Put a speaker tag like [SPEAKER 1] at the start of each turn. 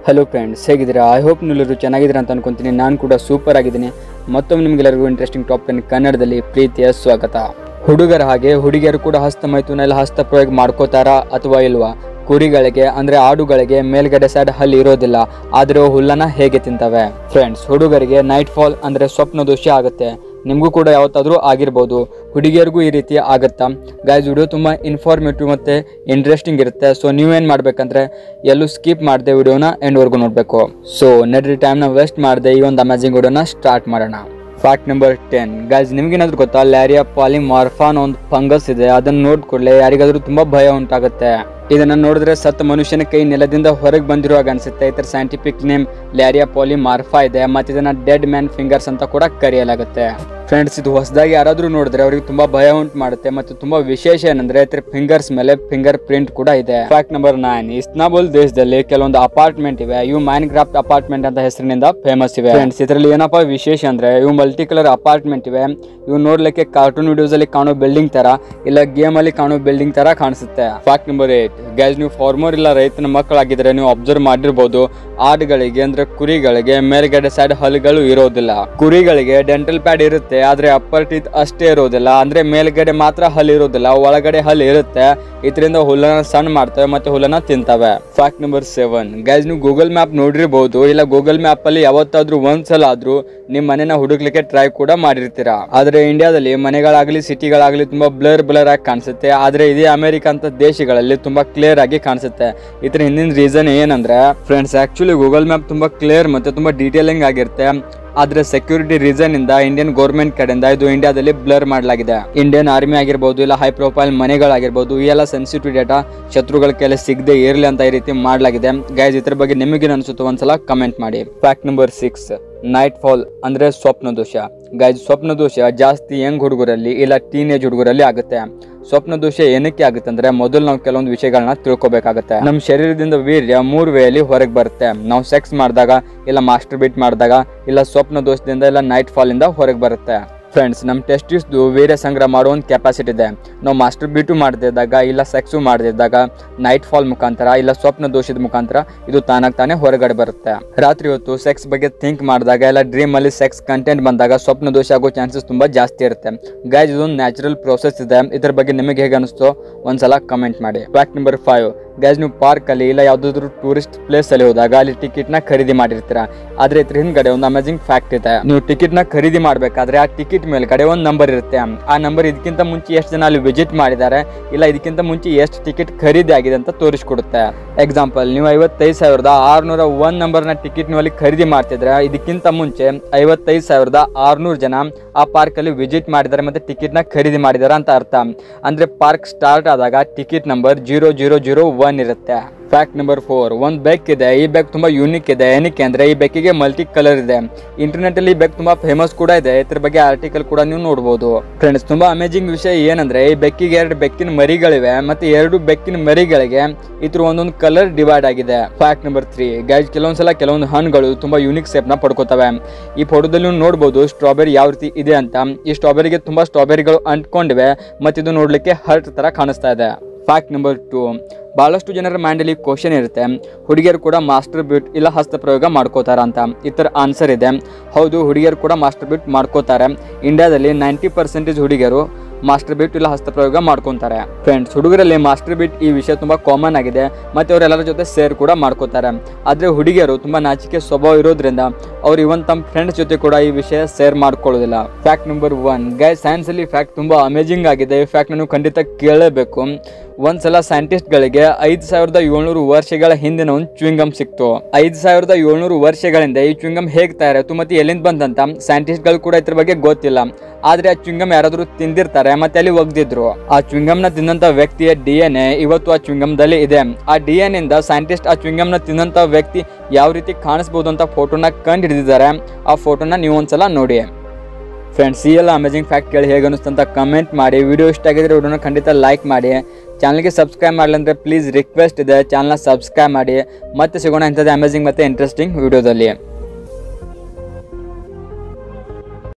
[SPEAKER 1] hello friends ಹೇಗಿದ್ದೀರಾ I hope ನೀವೆಲ್ಲರೂ ಚೆನ್ನಾಗಿದ್ದೀರಾ ಅಂತ ಅನ್ಕೊಂತೀನಿ ನಾನು ಕೂಡ ಸೂಪರ್ ಆಗಿದ್ದೀನಿ ಮತ್ತೊಮ್ಮೆ ನಿಮಗೆಲ್ಲರಿಗೂ ಇಂಟ್ರೆಸ್ಟಿಂಗ್ ಟಾಪಿಕ್ ಕನ್ನಡದಲ್ಲಿ ಪ್ರೀತಿಯ ಸ್ವಾಗತ ಹುಡುಗರ ಹಾಗೆ ಹುಡುಗಿಯರು ಕೂಡ ಹಸ್ತ ಮೈಥುನಲ್ಲಿ ಹಸ್ತ ಪ್ರಯೋಗ ಮಾಡ್ಕೋತಾರಾ ಅಥವಾ ಇಲ್ವಾ ಕುರಿಗಳಿಗೆ ಅಂದ್ರೆ ಆಡುಗಳಿಗೆ ಮೇಲ್ಗಡೆ ಸೈಡ್ ಹಲ್ಲಿ ಇರೋದಿಲ್ಲ ಆದ್ರೆ ಅವು ಹುಲ್ಲನ್ನ ಹೇಗೆ ತಿಂತವೆ ಫ್ರೆಂಡ್ಸ್ ಹುಡುಗರಿಗೆ ನೈಟ್ ಫಾಲ್ ಅಂದ್ರೆ ಸ್ವಪ್ನ ದೋಷ ಆಗುತ್ತೆ ನಿಮಗೂ ಕೂಡ ಯಾವತ್ತಾದ್ರೂ ಆಗಿರ್ಬೋದು ಹುಡುಗಿಯರಿಗೂ ಈ ರೀತಿ ಆಗುತ್ತಾ ಗಾಯ್ಸ್ ವಿಡಿಯೋ ತುಂಬ ಇನ್ಫಾರ್ಮೇಟಿವ್ ಮತ್ತು ಇಂಟ್ರೆಸ್ಟಿಂಗ್ ಇರುತ್ತೆ ಸೊ ನೀವೇನು ಮಾಡ್ಬೇಕಂದ್ರೆ ಎಲ್ಲೂ ಸ್ಕಿಪ್ ಮಾಡದೆ ವಿಡಿಯೋನ ಎಂಡ್ವರೆಗೂ ನೋಡಬೇಕು ಸೊ ನಡ್ರಿ ಟೈಮ್ನ ವೇಸ್ಟ್ ಮಾಡದೆ ಈ ಒಂದು ಅಮೇಜಿಂಗ್ ವಿಡಿಯೋನ ಸ್ಟಾರ್ಟ್ ಮಾಡೋಣ ಫ್ಯಾಕ್ಟ್ ನಂಬರ್ ಟೆನ್ ಗಾಯ್ಸ್ ನಿಮ್ಗೇನಾದ್ರೂ ಗೊತ್ತಾ ಲ್ಯಾರಿಯಾ ಪಾಲಿಮಾರ್ಫಾನ್ ಒಂದು ಫಂಗಸ್ ಇದೆ ಅದನ್ನ ನೋಡ್ ಕೂಡಲೇ ಯಾರಿಗಾದ್ರೂ ತುಂಬಾ ಭಯ ಉಂಟಾಗುತ್ತೆ ಇದನ್ನ ನೋಡಿದ್ರೆ ಸತ್ತ ಮನುಷ್ಯನ ಕೈ ನೆಲದಿಂದ ಹೊರಗೆ ಬಂದಿರುವಾಗ ಅನ್ಸುತ್ತೆ ಇದರ ಸೈಂಟಿಫಿಕ್ ನೇಮ್ ಲ್ಯಾರಿಯಾ ಪಾಲಿಮಾರ್ಫಾ ಇದೆ ಮತ್ತೆ ಇದನ್ನ ಡೆಡ್ ಮ್ಯಾನ್ ಫಿಂಗರ್ಸ್ ಅಂತ ಕೂಡ ಕರೆಯಲಾಗುತ್ತೆ ಫ್ರೆಂಡ್ಸ್ ಇದು ಹೊಸದಾಗಿ ಯಾರಾದ್ರೂ ನೋಡಿದ್ರೆ ಅವ್ರಿಗೆ ತುಂಬಾ ಭಯ ಉಂಟು ಮಾಡುತ್ತೆ ಮತ್ತು ತುಂಬಾ ವಿಶೇಷ ಏನಂದ್ರೆ ಇದ್ರ ಫಿಂಗರ್ಸ್ ಮೇಲೆ ಫಿಂಗರ್ ಪ್ರಿಂಟ್ ಕೂಡ ಇದೆ ಫ್ಯಾಕ್ಟ್ ನಂಬರ್ ನೈನ್ ಇಸ್ನಾಬುಲ್ ದೇಶದಲ್ಲಿ ಕೆಲವೊಂದು ಅಪಾರ್ಟ್ಮೆಂಟ್ ಇವೆ ಇವು ಮೈನ್ ಕ್ರಾಫ್ಟ್ ಅಪಾರ್ಟ್ಮೆಂಟ್ ಅಂತ ಹೆಸರಿನಿಂದ ಫೇಮಸ್ ಇವೆ ಫ್ರೆಂಡ್ಸ್ ಇದರಲ್ಲಿ ಏನಪ್ಪಾ ವಿಶೇಷ ಅಂದ್ರೆ ಇವು ಮಲ್ಟಿ ಕಲರ್ ಅಪಾರ್ಟ್ಮೆಂಟ್ ಇವೆ ಇವು ನೋಡ್ಲಿಕ್ಕೆ ಕಾರ್ಟೂನ್ ವಿಡಿಯೋಸ್ ಅಲ್ಲಿ ಕಾಣೋ ಬಿಲ್ಡಿಂಗ್ ತರ ಇಲ್ಲ ಗೇಮ್ ಅಲ್ಲಿ ಕಾಣೋ ಬಿಲ್ಡಿಂಗ್ ತರ ಕಾಣಿಸುತ್ತೆ ಫ್ಯಾಕ್ಟ್ ನಂಬರ್ ಏಟ್ ಗ್ಯಾಸ್ ನೀವು ಫಾರ್ಮರ್ ಇಲ್ಲ ರೈತನ ಮಕ್ಕಳಾಗಿದ್ರೆ ನೀವು ಅಬ್ಸರ್ವ್ ಮಾಡಿರ್ಬೋದು ಆಡುಗಳಿಗೆ ಅಂದ್ರೆ ಕುರಿಗಳಿಗೆ ಮೇಲ್ಗಡೆ ಸೈಡ್ ಹಲ್ಗಳು ಇರೋದಿಲ್ಲ ಕುರಿಗಳಿಗೆ ಡೆಂಟಲ್ ಪ್ಯಾಡ್ ಇರುತ್ತೆ ಆದ್ರೆ ಅಪ್ಪರ್ ಟೀತ್ ಅಷ್ಟೇ ಇರೋದಿಲ್ಲ ಅಂದ್ರೆ ಮೇಲ್ಗಡೆ ಮಾತ್ರ ಹಲ್ ಇರೋದಿಲ್ಲ ಒಳಗಡೆ ಹಲ್ ಇರುತ್ತೆ ಇದರಿಂದ ಹುಲ್ಲನ್ನ ಸಣ್ಣ ಮಾಡ್ತವೆ ಮತ್ತೆ ಹುಲ್ಲನ್ನ ತಿಂತವೆ ಫ್ಯಾಕ್ಟ್ ನಂಬರ್ ಸೆವೆನ್ ಗೈಸ್ ನೀವು ಗೂಗಲ್ ಮ್ಯಾಪ್ ನೋಡಿರ್ಬೋದು ಇಲ್ಲ ಗೂಗಲ್ ಮ್ಯಾಪ್ ಅಲ್ಲಿ ಯಾವತ್ತಾದ್ರೂ ಒಂದ್ಸಲ ಆದ್ರೂ ನಿಮ್ ಮನೆನ ಹುಡುಕ್ಲಿಕ್ಕೆ ಟ್ರೈ ಕೂಡ ಮಾಡಿರ್ತೀರಾ ಆದ್ರೆ ಇಂಡಿಯಾದಲ್ಲಿ ಮನೆಗಳಾಗ್ಲಿ ಸಿಟಿಗಳಾಗ್ಲಿ ತುಂಬಾ ಬ್ಲರ್ ಬ್ಲರ್ ಆಗಿ ಕಾಣಿಸುತ್ತೆ ಆದ್ರೆ ಇದೇ ಅಮೆರಿಕ ಅಂತ ದೇಶಗಳಲ್ಲಿ ತುಂಬಾ ಕ್ಲಿಯರ್ ಆಗಿ ಕಾಣಿಸುತ್ತೆ ಇದ್ರ ಹಿಂದಿನ ರೀಸನ್ ಏನಂದ್ರೆ ಫ್ರೆಂಡ್ಸ್ ಆಕ್ಚುಲಿ ಗೂಗಲ್ ಮ್ಯಾಪ್ ತುಂಬಾ ಕ್ಲಿಯರ್ ಮತ್ತೆ ತುಂಬಾ ಡೀಟೇಲಿಂಗ್ ಆಗಿರುತ್ತೆ ಆದ್ರೆ ಸೆಕ್ಯೂರಿಟಿ ರೀಸನ್ ಇಂದ ಇಂಡಿಯನ್ ಗೌರ್ಮೆಂಟ್ ಕಡೆಯಿಂದ ಇದು ಇಂಡಿಯಾದಲ್ಲಿ ಬ್ಲರ್ ಮಾಡಲಾಗಿದೆ ಇಂಡಿಯನ್ ಆರ್ಮಿ ಆಗಿರ್ಬೋದು ಇಲ್ಲ ಹೈ ಪ್ರೊಫೈಲ್ ಮನೆಗಳಾಗಿರ್ಬೋದು ಈ ಎಲ್ಲ ಸೆನ್ಸಿಟಿವ್ ಡೇಟಾ ಶತ್ರುಗಳ ಕೆಲ ಸಿಗದೆ ಇರಲಿ ಅಂತ ಈ ರೀತಿ ಮಾಡಲಾಗಿದೆ ಗೈಸ್ ಇದ್ರ ಬಗ್ಗೆ ನಿಮಗೇನು ಅನ್ಸುತ್ತೆ ಒಂದ್ಸಲ ಕಮೆಂಟ್ ಮಾಡಿ fact number six night fall ಅಂದ್ರೆ ಸ್ವಪ್ನ ದೋಷ ಗೈಸ್ ಸ್ವಪ್ನ ದೋಷ ಜಾಸ್ತಿ ಯಂಗ್ ಹುಡುಗರಲ್ಲಿ ಇಲ್ಲ ಟೀನೇಜ್ ಹುಡುಗರಲ್ಲಿ ಆಗುತ್ತೆ ಸ್ವಪ್ನ ದೋಷ ಏನಕ್ಕೆ ಆಗುತ್ತೆ ಅಂದ್ರೆ ಮೊದಲು ನಾವು ಕೆಲವೊಂದು ವಿಷಯಗಳನ್ನ ತಿಳ್ಕೊಬೇಕಾಗುತ್ತೆ ನಮ್ಮ ಶರೀರದಿಂದ ವೀರ್ಯ ಮೂರು ವೇಯಲ್ಲಿ ಹೊರಗೆ ಬರುತ್ತೆ ನಾವು ಸೆಕ್ಸ್ ಮಾಡಿದಾಗ ಇಲ್ಲ ಮಾಸ್ಟರ್ ಬೀಟ್ ಮಾಡಿದಾಗ ಇಲ್ಲ ಸ್ವಪ್ನ ದೋಷದಿಂದ ಇಲ್ಲ ನೈಟ್ ಫಾಲ್ ಇಂದ ಹೊರಗೆ ಬರುತ್ತೆ ಫ್ರೆಂಡ್ಸ್ ನಮ್ಮ ಟೆಸ್ಟಿಸ್ದು ವೀರ್ಯ ಸಂಗ್ರಹ ಮಾಡೋ ಒಂದು ಕೆಪಾಸಿಟಿ ಇದೆ ನಾವು ಮಾಸ್ಟರ್ ಬೀಟು ಮಾಡದಿದ್ದಾಗ ಇಲ್ಲ ಸೆಕ್ಸು ಮಾಡದಿದ್ದಾಗ ನೈಟ್ ಫಾಲ್ ಮುಖಾಂತರ ಇಲ್ಲ ಸ್ವಪ್ನ ದೋಷದ ಮುಖಾಂತರ ಇದು ತಾನಾಗಿ ತಾನೇ ಹೊರಗಡೆ ಬರುತ್ತೆ ರಾತ್ರಿ ಹೊತ್ತು ಸೆಕ್ಸ್ ಬಗ್ಗೆ ಥಿಂಕ್ ಮಾಡಿದಾಗ ಇಲ್ಲ ಡ್ರೀಮ್ ಅಲ್ಲಿ ಸೆಕ್ಸ್ ಕಂಟೆಂಟ್ ಬಂದಾಗ ಸ್ವಪ್ನ ದೋಷ ಆಗೋ ಚಾನ್ಸಸ್ ತುಂಬಾ ಜಾಸ್ತಿ ಇರುತ್ತೆ ಗೈಸ್ ಇದೊಂದು ನ್ಯಾಚುರಲ್ ಪ್ರೋಸೆಸ್ ಇದೆ ಇದ್ರ ಬಗ್ಗೆ ನಿಮಗೆ ಹೇಗೆ ಅನಿಸ್ತೋ ಒಂದ್ಸಲ ಕಮೆಂಟ್ ಮಾಡಿ ಫ್ಯಾಕ್ಟ್ ನಂಬರ್ ಫೈವ್ ಗೈಸ್ ನೀವು ಪಾರ್ಕ್ ಅಲ್ಲಿ ಇಲ್ಲ ಯಾವ್ದಾದ್ರು ಟೂರಿಸ್ಟ್ ಪ್ಲೇಸ್ ಅಲ್ಲಿ ಹೋದಾಗ ಅಲ್ಲಿ ಟಿಕೆಟ್ ನ ಖರೀದಿ ಮಾಡಿರ್ತೀರಾ ಆದ್ರೆ ಇದ್ರ ಹಿಂದ್ಗಡೆ ಒಂದು ಅಮೇಜಿಂಗ್ ಫ್ಯಾಕ್ಟ್ ಇದೆ ನೀವು ಟಿಕೆಟ್ ನ ಖರೀದಿ ಮಾಡ್ಬೇಕಾದ್ರೆ ಆ ಟಿಕೆಟ್ ಮೇಲ್ಗಡೆ ಒಂದು ನಂಬರ್ ಇರುತ್ತೆ ಆ ನಂಬರ್ ಇದಕ್ಕಿಂತ ಮುಂಚೆ ಎಷ್ಟು ಜನ ಅಲ್ಲಿ ವಿಸಿಟ್ ಮಾಡಿದ್ದಾರೆ ಇಲ್ಲ ಇದಕ್ಕಿಂತ ಮುಂಚೆ ಎಷ್ಟು ಟಿಕೆಟ್ ಖರೀದಿ ಆಗಿದೆ ಅಂತ ತೋರಿಸ್ಕೊಡುತ್ತೆ ಎಕ್ಸಾಂಪಲ್ ನೀವು ಐವತ್ತೈದು ಸಾವಿರದ ಆರ್ನೂರ ಒಂದ್ ನಂಬರ್ನ ಟಿಕೆಟ್ ನೀವು ಅಲ್ಲಿ ಖರೀದಿ ಮಾಡ್ತಿದ್ರೆ ಇದಕ್ಕಿಂತ ಮುಂಚೆ ಐವತ್ತೈದು ಸಾವಿರದ ಆರ್ನೂರು ಜನ ಆ ಪಾರ್ಕ್ ಅಲ್ಲಿ ವಿಸಿಟ್ ಮಾಡಿದ್ದಾರೆ ಮತ್ತೆ ಟಿಕೆಟ್ ನ ಖರೀದಿ ಮಾಡಿದ್ದಾರೆ ಅಂತ ಅರ್ಥ ಅಂದ್ರೆ ಪಾರ್ಕ್ ಸ್ಟಾರ್ಟ್ ಆದಾಗ ticket number zero zero zero one ಇರುತ್ತೆ ಫ್ಯಾಕ್ಟ್ ನಂಬರ್ ಫೋರ್ ಒಂದು ಬೆಕ್ ಇದೆ ಈ ಬೆಕ್ ತುಂಬಾ ಯೂನಿಕ್ ಇದೆ ಏನಕ್ಕೆ ಅಂದ್ರೆ ಈ ಬೆಕ್ಕಿಗೆ ಮಲ್ಟಿ ಕಲರ್ ಇದೆ ಇಂಟರ್ನೆಟ್ ಅಲ್ಲಿ ಈ ಬೆಕ್ ತುಂಬಾ ಫೇಮಸ್ ಕೂಡ ಇದೆ ಇದ್ರ ಬಗ್ಗೆ ಆರ್ಟಿಕಲ್ ಕೂಡ ನೀವು ನೋಡಬಹುದು ಫ್ರೆಂಡ್ಸ್ ತುಂಬಾ ಅಮೇಜಿಂಗ್ ವಿಷಯ ಏನಂದ್ರೆ ಈ ಬೆಕ್ಕಿಗೆ ಎರಡು ಬೆಕ್ಕಿನ ಮರಿಗಳಿವೆ ಮತ್ತೆ ಎರಡು ಬೆಕ್ಕಿನ ಮರಿಗಳಿಗೆ ಇದ್ರ ಒಂದೊಂದು ಕಲರ್ ಡಿವೈಡ್ ಆಗಿದೆ ಫ್ಯಾಕ್ಟ್ ನಂಬರ್ ತ್ರೀ ಗೈಸ್ ಕೆಲವೊಂದ್ಸಲ ಕೆಲವೊಂದು ಹಣ್ಣುಗಳು ತುಂಬಾ ಯೂನಿಕ್ ಶೇಪ್ ನ ಪಡ್ಕೋತವೆ ಈ ಫೋಟೋದಲ್ಲಿ ನೀವು ನೋಡಬಹುದು ಸ್ಟ್ರಾಬೆರಿ ಯಾವ ರೀತಿ ಇದೆ ಅಂತ ಈ ಸ್ಟ್ರಾಬೆರಿಗೆ ತುಂಬಾ ಸ್ಟ್ರಾಬೆರಿಗಳು ಅಂಟ್ಕೊಂಡಿವೆ ಮತ್ತೆ ಇದು ನೋಡ್ಲಿಕ್ಕೆ ಹರ್ಟ್ ತರ ಕಾಣಿಸ್ತಾ ಇದೆ ಫ್ಯಾಕ್ಟ್ ನಂಬರ್ ಟು ಬಹಳಷ್ಟು ಜನರ ಮೈಂಡಲ್ಲಿ ಕ್ವಶನ್ ಇರುತ್ತೆ ಹುಡುಗಿಯರು ಕೂಡ ಮಾಸ್ಟರ್ ಬ್ಯೂಟ್ ಇಲ್ಲ ಹಸ್ತ ಪ್ರಯೋಗ ಮಾಡ್ಕೋತಾರ ಅಂತ ಇತರ ಆನ್ಸರ್ ಇದೆ ಹೌದು ಹುಡುಗಿಯರು ಕೂಡ ಮಾಸ್ಟರ್ ಬ್ಯೂಟ್ ಮಾಡ್ಕೋತಾರೆ ಇಂಡಿಯಾದಲ್ಲಿ ನೈಂಟಿ ಪರ್ಸೆಂಟೇಜ್ ಹುಡುಗಿಯರು ಮಾಸ್ಟರ್ ಬೀಟ್ ಇಲ್ಲ ಹಸ್ತ ಪ್ರಯೋಗ ಮಾಡ್ಕೊತಾರೆ ಫ್ರೆಂಡ್ಸ್ ಹುಡುಗರಲ್ಲಿ ಮಾಸ್ಟರ್ ಬೀಟ್ ಈ ವಿಷಯ ತುಂಬಾ ಕಾಮನ್ ಆಗಿದೆ ಮತ್ತೆ ಅವರೆಲ್ಲರ ಜೊತೆ ಸೇರ್ ಕೂಡ ಮಾಡ್ಕೋತಾರೆ ಆದ್ರೆ ಹುಡುಗಿಯರು ತುಂಬಾ ನಾಚಿಕೆ ಸ್ವಭಾವ ಇರೋದ್ರಿಂದ ಅವ್ರು ಇವನ್ ತಮ್ಮ ಫ್ರೆಂಡ್ಸ್ ಜೊತೆ ಕೂಡ ಈ ವಿಷಯ ಶೇರ್ ಮಾಡ್ಕೊಳ್ಳೋದಿಲ್ಲ fact number one guy science ಅಲ್ಲಿ ಫ್ಯಾಕ್ಟ್ ತುಂಬಾ ಅಮೇಜಿಂಗ್ ಆಗಿದೆ ಈ ಫ್ಯಾಕ್ಟ್ ನಾನು ಖಂಡಿತ ಕೇಳಲೇಬೇಕು ಒಂದ್ಸಲ ಸೈಂಟಿಸ್ಟ್ ಗಳಿಗೆ ಐದ್ ಸಾವಿರದ ಏಳ್ನೂರು ವರ್ಷಗಳ ಹಿಂದಿನ ಒಂದು ಚ್ವಿಂಗಮ್ ಸಿಕ್ತು ಐದ್ ಸಾವಿರದ ಏಳ್ನೂರು ವರ್ಷಗಳಿಂದ ಈ ಚ್ವಿಂಗಮ್ ಹೇಗ್ ತಯಾರಾಯ್ತು ಮತ್ತೆ ಎಲ್ಲಿಂದ ಬಂದಂತ ಸೈಂಟಿಸ್ಟ್ ಗಳು ಕೂಡ ಇದ್ರ ಬಗ್ಗೆ ಗೊತ್ತಿಲ್ಲ ಆದ್ರೆ ಆ ಚ್ವಿಂಗಮ್ ಯಾರಾದ್ರೂ ತಿಂದಿರ್ತಾರೆ ಮತ್ತೆ ಅಲ್ಲಿ ಒಗ್ದಿದ್ರು ಆ ಚ್ವಿಂಗಮ್ ನ ತಿಂದಂತ ವ್ಯಕ್ತಿಯ ಡಿ ಎನ್ ಎ ಇವತ್ತು ಆ ಚ್ವಿಂಗಮ್ ದಲ್ಲಿ ಇದೆ ಆ ಡಿ ಎನ್ ಇಂದ ಸೈಂಟಿಸ್ಟ್ ಆ ಚ್ವಿಂಗಮ್ ನ ತಿಂದಂತ ವ್ಯಕ್ತಿ ಯಾವ ರೀತಿ ಕಾಣಿಸ್ಬೋದು ಅಂತ ಫೋಟೋನ ಕಂಡು ಹಿಡಿದಿದ್ದಾರೆ ಆ ಫೋಟೋನ ನೀವು ಒಂದ್ಸಲ ನೋಡಿ ಫ್ರೆಂಡ್ಸ್ ಈ ಎಲ್ಲ ಅಮೇಜಿಂಗ್ ಫ್ಯಾಕ್ಟ್ ಕೇಳಿ ಹೇಗೆ ಅನಿಸ್ತು ಅಂತ ಕಮೆಂಟ್ ಮಾಡಿ ವಿಡಿಯೋ ಇಷ್ಟ ಆಗಿದ್ರೆ ವಿಡಿಯೋನ ಖಂಡಿತ ಲೈಕ್ ಮಾಡಿ ಚಾನಲ್ಗೆ ಸಬ್ಸ್ಕ್ರೈಬ್ ಮಾಡಲಿ ಅಂದರೆ ಪ್ಲೀಸ್ ರಿಕ್ವೆಸ್ಟ್ ಇದೆ ಚಾನಲ್ನ ಸಬ್ಸ್ಕ್ರೈಬ್ ಮಾಡಿ ಮತ್ತೆ ಸಿಗೋಣ ಇಂಥದ್ದು ಅಮೇಜಿಂಗ್ ಮತ್ತು ಇಂಟ್ರೆಸ್ಟಿಂಗ್ ವಿಡಿಯೋದಲ್ಲಿ